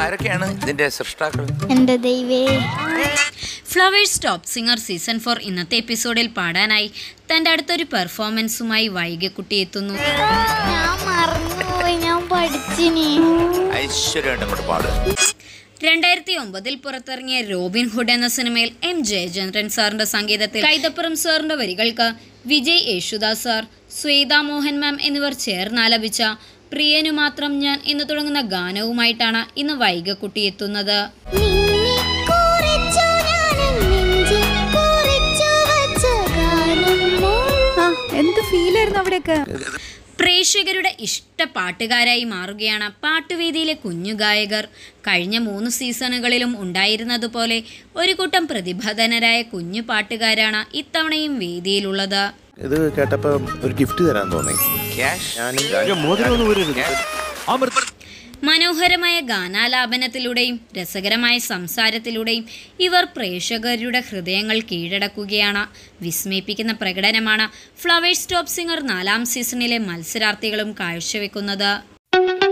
ആരൊക്കെയാണ് ഇതിന്റെ സൃഷ്ടാക്കൾ എന്റെ ദൈവേ Flowers top singer season four ഇന്നത്തെ എപ്പിസോഡിൽ പാടാനായി തൻ്റെ അടുത്തൊരു പെർഫോമൻസുമായി വൈകിക്കുട്ടി എത്തുന്നു ഞാൻ മറന്നുപോയി ഞാൻ പഠിച്ചിനി ഐശ്വര്യമായിട്ട് അങ്ങോട്ട് പാട് രണ്ടായിരത്തി ഒമ്പതിൽ പുറത്തിറങ്ങിയ റോബിൻ ഹുഡ് എന്ന സിനിമയിൽ എം ജയചന്ദ്രൻ സാറിന്റെ സംഗീതത്തിൽ കൈതപ്പുറം സാറിന്റെ വരികൾക്ക് വിജയ് യേശുദാസ് സാർ ശ്വേത മോഹൻ മാം എന്നിവർ ചേർന്നാലപിച്ച പ്രിയനു മാത്രം ഞാൻ എന്ന് തുടങ്ങുന്ന ഗാനവുമായിട്ടാണ് ഇന്ന് വൈകക്കുട്ടി എത്തുന്നത് നിന്നെ കുറിച്ചു ഞാൻ നെഞ്ചിൽ കുറിച്ചു വച്ച ഗാനം ആ എന്ത് ഫീലായിരുന്നു അവിടെയൊക്കെ പ്രേക്ഷകരുടെ ഇഷ്ട പാട്ടുകാരായി മാറുകയാണ് പാട്ടുവേദിയിലെ കുഞ്ഞു ഗായകർ കഴിഞ്ഞ മൂന്ന് സീസണുകളിലും ഉണ്ടായിരുന്നതുപോലെ ഒരു കൂട്ടം പ്രതിഭാധനരായ കുഞ്ഞു പാട്ടുകാരാണ് ഇത്തവണയും വേദിയിലുള്ളത് ഇത് കേട്ടപ്പോ ഒരു ഗിഫ്റ്റ് തരാൻ തോന്നി ക്യാഷ് മനോഹരമായ ഗാനാലാപനത്തിലൂടെയും രസകരമായ സംസാരത്തിലൂടെയും ഇവർ പ്രേക്ഷകരുടെ ഹൃദയങ്ങൾ കീഴടക്കുകയാണ് വിസ്മയിപ്പിക്കുന്ന പ്രകടനമാണ് ഫ്ലവേഴ്സ് ടോപ്പ് സിംഗർ നാലാം സീസണിലെ മത്സരാർത്ഥികളും കാഴ്ചവെക്കുന്നത്